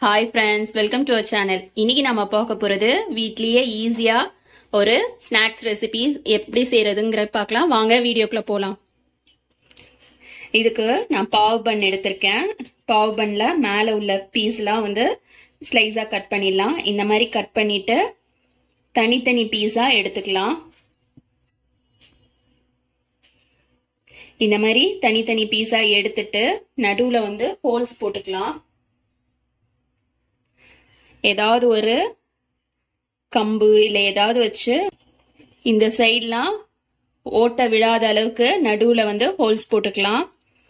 hi friends welcome to our channel இன்னைக்கு நம்ம பார்க்க போறது வீட்லயே ஈஸியா ஒரு ஸ்நாக்ஸ் ரெசிபி எப்படி செய்யறதுங்கிற பார்க்கலாம் வாங்க வீடியோக்குள்ள போலாம் இதுக்கு நான் பாவ் பன் எடுத்திருக்கேன் பாவ் பன்ல மேல உள்ள பீஸ்லாம் வந்து ஸ்லைஸா கட் பண்ணிடலாம் இந்த மாதிரி கட் பண்ணிட்டு தனித்தனி பீஸா எடுத்துக்கலாம் இந்த மாதிரி தனித்தனி பீஸா எடுத்துட்டு நடுவுல வந்து ஹோல்ஸ் போட்டுக்கலாம் ஏதாவது ஒரு கம்பு இல்லை ஏதாவது வச்சு இந்த சைட்லாம் ஓட்ட விழாத அளவுக்கு நடுவுல வந்து ஹோல்ஸ் போட்டுக்கலாம்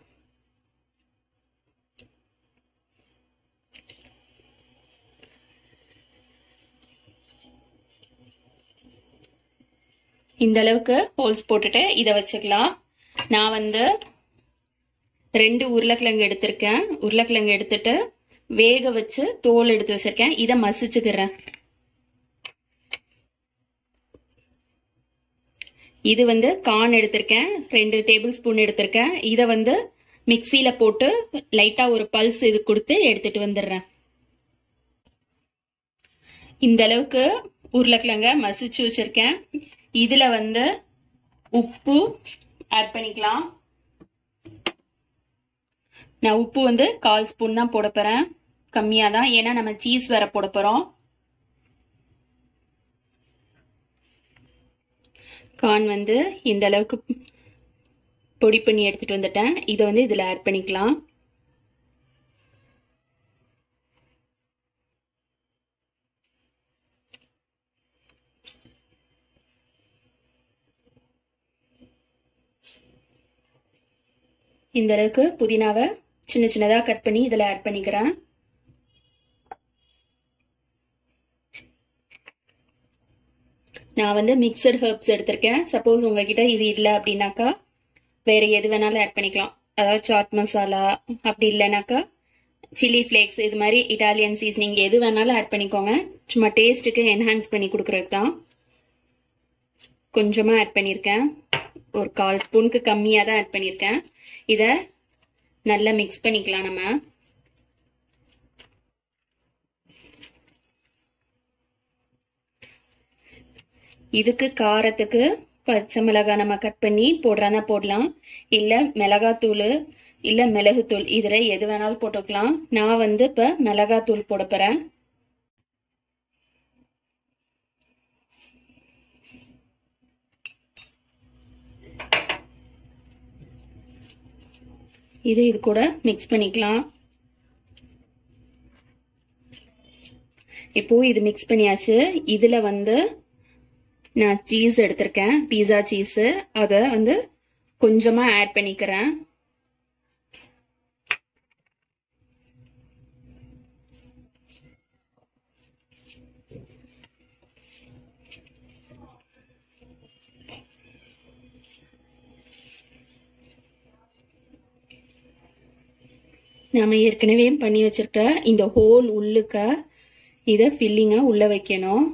இந்த அளவுக்கு ஹோல்ஸ் போட்டுட்டு இதை வச்சுக்கலாம் நான் வந்து ரெண்டு உருளைக்கிழங்கு எடுத்திருக்கேன் உருளைக்கிழங்கு எடுத்துட்டு வேக வச்சு தோல் எடுத்து வச்சிருக்கேன் இதை மசிச்சுக்கிறேன் இது வந்து கார்ன் எடுத்திருக்கேன் ரெண்டு டேபிள் ஸ்பூன் எடுத்திருக்கேன் இதை வந்து மிக்சியில போட்டு லைட்டா ஒரு பல்ஸ் இது கொடுத்து எடுத்துட்டு வந்துடுறேன் இந்த அளவுக்கு உருளைக்கிழங்க மசிச்சு வச்சிருக்கேன் இதுல வந்து உப்பு ஆட் பண்ணிக்கலாம் நான் உப்பு வந்து கால் ஸ்பூன் தான் போட போறேன் கம்மியா தான் ஏன்னா நம்ம சீஸ் வேற போட போறோம் கார்ன் வந்து இந்த அளவுக்கு பொடி பண்ணி எடுத்துட்டு வந்துட்டேன் இதை வந்து இதுல ஆட் பண்ணிக்கலாம் இந்த அளவுக்கு புதினாவை சின்ன சின்னதா கட் பண்ணி இதுல ஆட் பண்ணிக்கிறேன் நான் வந்து மிக்சட் ஹெர்ப்ஸ் எடுத்திருக்கேன் சப்போஸ் உங்ககிட்ட இது இல்லை அப்படின்னாக்கா வேற எது வேணாலும் ஆட் பண்ணிக்கலாம் அதாவது சாட் மசாலா அப்படி இல்லைனாக்கா சில்லி ஃப்ளேக்ஸ் இது மாதிரி இட்டாலியன் சீசனிங் எது வேணாலும் ஆட் பண்ணிக்கோங்க சும்மா டேஸ்ட்டுக்கு என்ஹான்ஸ் பண்ணி கொடுக்கறதுக்கு தான் கொஞ்சமாக ஆட் பண்ணியிருக்கேன் ஒரு கால் ஸ்பூனுக்கு கம்மியாக தான் ஆட் பண்ணியிருக்கேன் இதை நல்லா மிக்ஸ் பண்ணிக்கலாம் நம்ம இதுக்கு காரத்துக்கு பச்சை மிளகாய் நம்ம கட் பண்ணி போடுறானா போடலாம் இல்லை மிளகாத்தூள் இல்லை மிளகுத்தூள் இதில் எது வேணாலும் போட்டுக்கலாம் நான் வந்து இப்போ மிளகாத்தூள் போட போகிறேன் இது இது கூட மிக்ஸ் பண்ணிக்கலாம் இப்போ இது மிக்ஸ் பண்ணியாச்சு இதுல வந்து நான் சீஸ் எடுத்திருக்கேன் பீஸா சீஸ் அதை வந்து கொஞ்சமா ஆட் பண்ணிக்கிறேன் நாம ஏற்கனவே பண்ணி வச்சிருக்க இந்த ஹோல் உள்ளுக்க இத ஃபில்லிங்கா உள்ள வைக்கணும்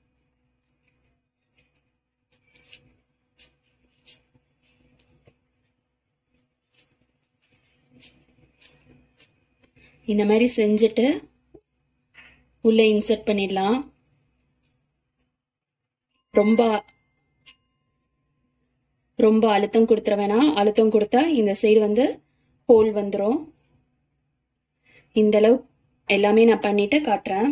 இந்த மாதிரி செஞ்சுட்டு உள்ள இன்சர்ட் பண்ணிடலாம் ரொம்ப ரொம்ப அழுத்தம் கொடுத்துட வேணாம் அழுத்தம் கொடுத்தா இந்த சைடு வந்து ஹோல் வந்துடும் இந்த அளவு எல்லாமே நான் பண்ணிட்டு காட்டுறேன்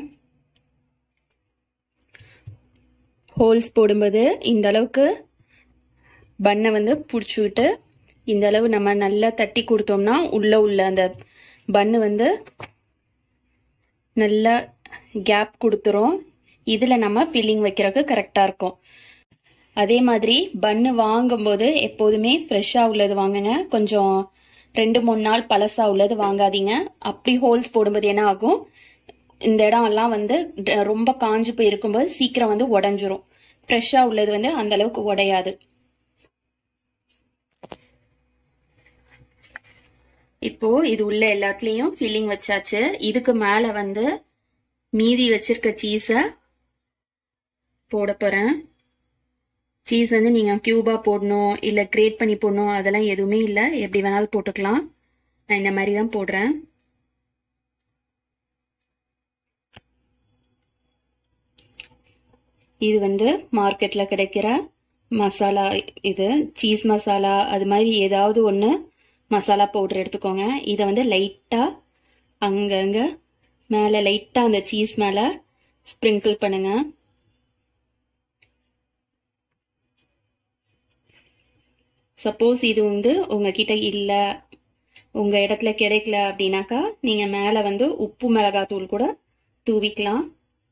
ஹோல்ஸ் போடும்போது இந்த அளவுக்கு பண்ணை வந்து பிடிச்சிக்கிட்டு இந்த அளவு நம்ம நல்லா தட்டி கொடுத்தோம்னா உள்ள உள்ள அந்த பண்ணு வந்து நல்லா கேப் கொடுத்துரும் இதில் நம்ம ஃபில்லிங் வைக்கிறதுக்கு கரெக்டாக இருக்கும் அதே மாதிரி பண்ணு வாங்கும்போது எப்போதுமே ஃப்ரெஷ்ஷாக உள்ளது வாங்குங்க கொஞ்சம் ரெண்டு மூணு நாள் பழசா உள்ளது வாங்காதீங்க அப்படி ஹோல்ஸ் போடும்போது என்ன ஆகும் இந்த இடம் எல்லாம் வந்து ரொம்ப காஞ்சு போய் இருக்கும்போது சீக்கிரம் வந்து உடஞ்சிரும் ஃப்ரெஷ்ஷா உள்ளது வந்து அந்த அளவுக்கு உடையாது இப்போ இது உள்ள எல்லாத்துலயும் ஃபில்லிங் வச்சாச்சு இதுக்கு மேல வந்து மீதி வச்சிருக்க சீஸ போட போறேன் சீஸ் வந்து நீங்க கியூபா போடணும் இல்ல கிரேட் பண்ணி போடணும் அதெல்லாம் எதுவுமே இல்ல எப்படி வேணாலும் போட்டுக்கலாம் நான் இந்த மாதிரி தான் போடுறேன் இது வந்து மார்க்கெட்ல கிடைக்கிற மசாலா இது சீஸ் மசாலா அது மாதிரி ஏதாவது ஒன்று மசாலா பவுடர் எடுத்துக்கோங்க இதை வந்து லைட்டாக அங்கங்க மேலே லைட்டாக அந்த சீஸ் மேலே ஸ்ப்ரிங்கிள் பண்ணுங்க சப்போஸ் இது வந்து உங்ககிட்ட இல்லை உங்க இடத்துல கிடைக்கல அப்படின்னாக்கா நீங்க மேல வந்து உப்பு மிளகாத்தூள் கூட தூவிக்கலாம்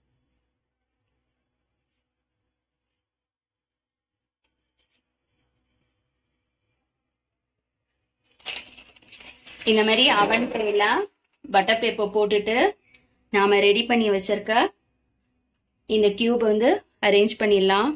இந்த மாதிரி அவன் ட்ரேல பட்டர் பேப்பர் போட்டுட்டு நாம ரெடி பண்ணி வச்சிருக்க இந்த கியூப் வந்து அரேஞ்ச் பண்ணிடலாம்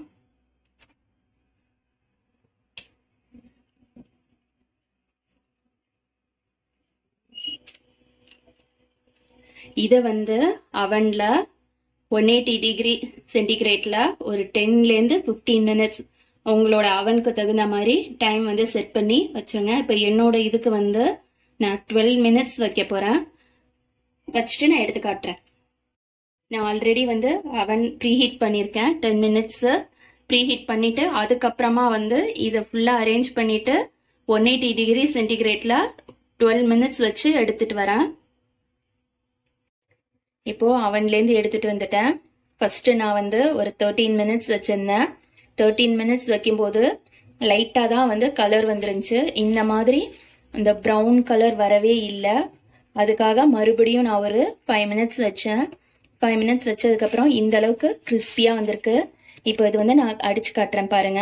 இதை வந்து அவன்ல ஒன் எயிட்டி டிகிரி சென்டிகிரேட்ல ஒரு டென்லேருந்து ஃபிஃப்டீன் மினிட்ஸ் உங்களோட அவனுக்கு தகுந்த மாதிரி டைம் வந்து செட் பண்ணி வச்சுருங்க இப்போ என்னோட இதுக்கு வந்து நான் டுவெல் மினிட்ஸ் வைக்க போறேன் வச்சுட்டு நான் எடுத்து காட்டுறேன் நான் ஆல்ரெடி வந்து அவன் ப்ரீஹீட் பண்ணியிருக்கேன் டென் மினிட்ஸ் ப்ரீஹீட் பண்ணிட்டு அதுக்கப்புறமா வந்து இதை ஃபுல்லாக அரேஞ்ச் பண்ணிட்டு ஒன் எயிட்டி டிகிரி சென்டிகிரேட்ல டுவெல் மினிட்ஸ் வச்சு எடுத்துட்டு வரேன் இப்போ அவன்லேருந்து எடுத்துட்டு வந்துட்டேன் ஃபர்ஸ்ட் நான் வந்து ஒரு தேர்ட்டீன் மினிட்ஸ் வச்சிருந்தேன் தேர்ட்டீன் மினிட்ஸ் வைக்கும்போது லைட்டாக தான் வந்து கலர் வந்துருந்துச்சு இந்த மாதிரி இந்த ப்ரௌன் கலர் வரவே இல்லை அதுக்காக மறுபடியும் நான் ஒரு ஃபைவ் மினிட்ஸ் வச்சேன் ஃபைவ் மினிட்ஸ் வச்சதுக்கப்புறம் இந்த அளவுக்கு கிறிஸ்பியாக வந்திருக்கு இப்போ இது வந்து நான் அடிச்சு காட்டுறேன் பாருங்க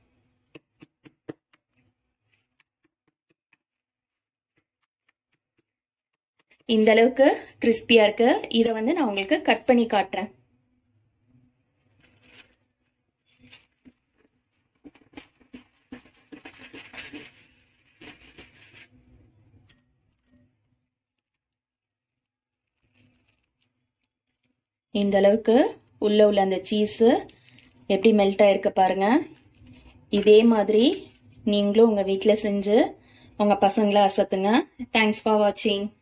இந்த அளவுக்கு கிறிஸ்பியா இருக்கு இதை வந்து நான் உங்களுக்கு கட் பண்ணி காட்டுறேன் இந்த அளவுக்கு உள்ள உள்ள அந்த சீஸு எப்படி மெல்ட் ஆயிருக்கு பாருங்க இதே மாதிரி நீங்களும் உங்க வீட்டில் செஞ்சு உங்க பசங்களை அசத்துங்க தேங்க்ஸ் ஃபார் வாட்சிங்